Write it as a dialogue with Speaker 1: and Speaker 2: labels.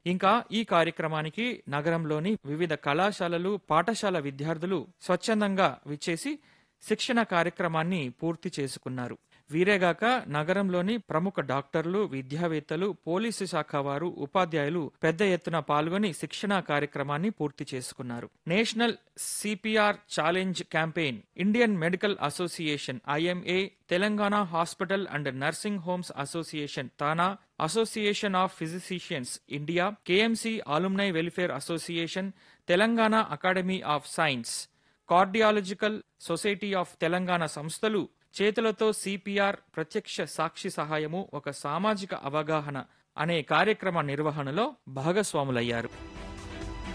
Speaker 1: ఇంకా ఈ కార్యక్రమానికి నగరంలోని వివిధ కళాశాలలు పాఠశాల విద్యార్థులు స్వచ్ఛందంగా విచ్చేసి శిక్షణ కార్యక్రమాన్ని పూర్తి చేసుకున్నారు వీరేగాక నగరంలోని ప్రముఖ డాక్టర్లు విద్యావేత్తలు పోలీసు శాఖ వారు ఉపాధ్యాయులు పెద్ద ఎత్తున పాల్గొని శిక్షణ కార్యక్రమాన్ని పూర్తి చేసుకున్నారు national CPR challenge campaign Indian medical association IMA Telangana hospital and nursing homes association TANA association of physicians India KMC alumni welfare association Telangana academy of science cardiological society of Telangana సంస్థలు చేతులతో సిపిఆర్ ప్రత్యక్ష సాక్షి సహాయము ఒక సామాజిక అవగాహన అనే కార్యక్రమ నిర్వహణలో భాగస్వాములయ్యారు